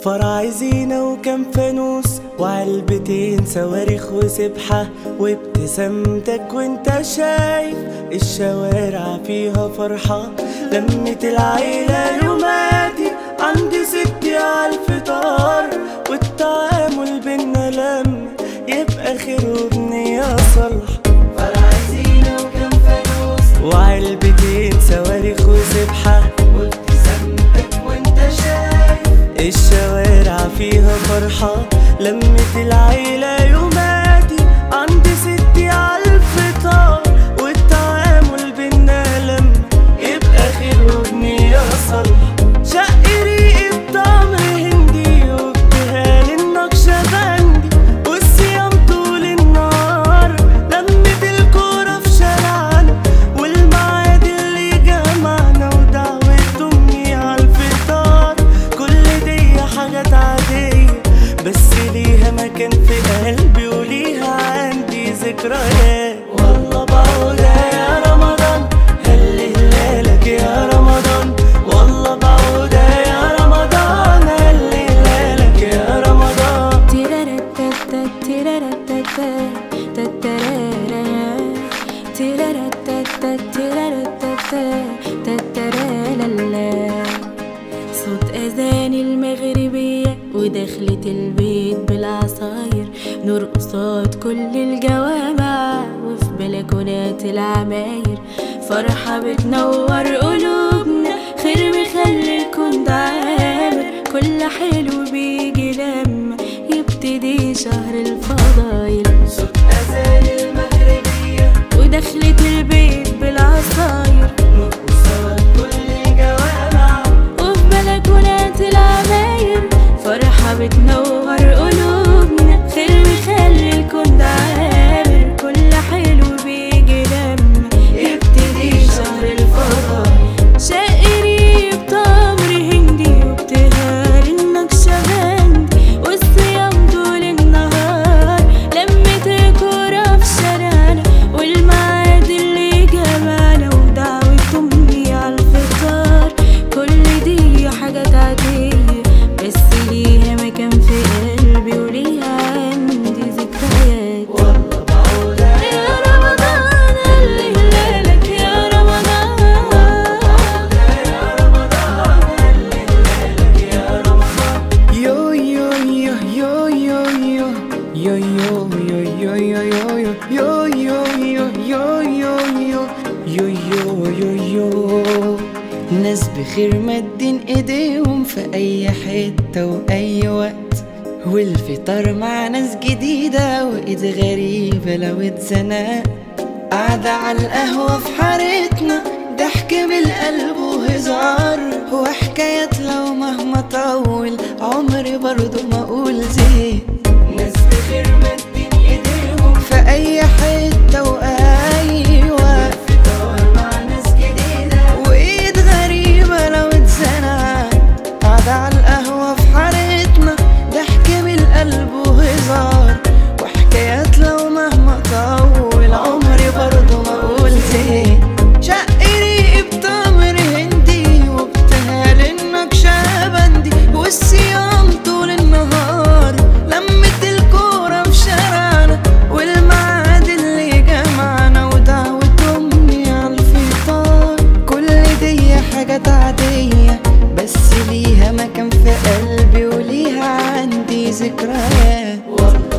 فرع زينة وكم فانوس وعلبتين صواريخ وسبحة وابتسامتك وانت شايف الشوارع فيها فرحة لمة العيلة يوماتي عندي ستي عالفطار والتعامل بينا لما يبقى خير وبنية صالحة فرع زينة وكم فانوس وعلبتين صواريخ وسبحة وابتسامتك وانت شايف الشوارع فيها فرحة لمة العيلة يوماتي عند ستي عالفطار والتعامل بينا لما يبقى خير وبنية صالحة شق ريقي بتمر هندي وابتهال النقشة بندي والصيام طول النهار لمة الكورة في شارعنا والميعاد اللي جمعنا ودعوة أمي عالفطار كل دي حاجات عادية بس ليها مكان في قلبي وليها عندي ذكريات والله بعودها يا رمضان هل هلالك يا رمضان والله بعودها يا رمضان هل هلالك يا رمضان تيراراتاتا تيراراتاتا تاتارارا تيراراتاتا تيراراتاتا تاتارالالا صوت أذان المغربية ودخلة البيت بالعصاير نرقصات كل الجوامع وفي بلكونات العماير فرحة بتنور قلوبنا خير مخلي الكون ده عامر كل حلو بيجي لما يبتدي شهر الفضايل صوت أذان المغربية ودخلة البيت بالعصاير نقصات كل جوامع وفي بلكونات العماير فرحة بتنور قلوبنا خير مخلي الكون ده عامر كل حلو بيجي لما يبتدي شهر الفضاء شقري بتمر هندي وابتهال النقشة بندي والصيام طول النهار لمة الكورة في شارعنا والميعاد اللي جمعنا ودعوة أمي عالفطار كل دي حاجات عادية بس ليها مكان في قلبي وليها عندي ذكريات والله بعودها يا رمضان اللي هلالك يا رمضان يا رمضان هل هلالك يا رمضان Yo yo yo yo yo yo yo yo yo yo yo yo yo yo yo yo yo yo yo yo ناس بخير مدين ايديهم في اي حتة واي وقت والفطار مع ناس جديدة وايد غريبة لو اتزنق قاعدة على القهوة في حارتنا ضحك بالقلب وهزار وحكايات لو مهما طول عمري برضو ما اقول زين ناس بخير مدين ايديهم في اي حتة واي وقت فطار مع ناس جديدة وايد غريبة لو اتزنقت قاعدة على القهوة في حارتنا ضحك بالقلب وهزار وحكايات لو مهما طول عمري برضو ما اقول زين شق ريقي بتمر هندي وابتهال النقشة بندي والصيام طول النهار لمة الكورة في شارعنا والميعاد اللي جمعنا ودعوة أمي عالفطار كل دي حاجات عادية بس ليها مكان في قلبي وليها عندي ذكريات والله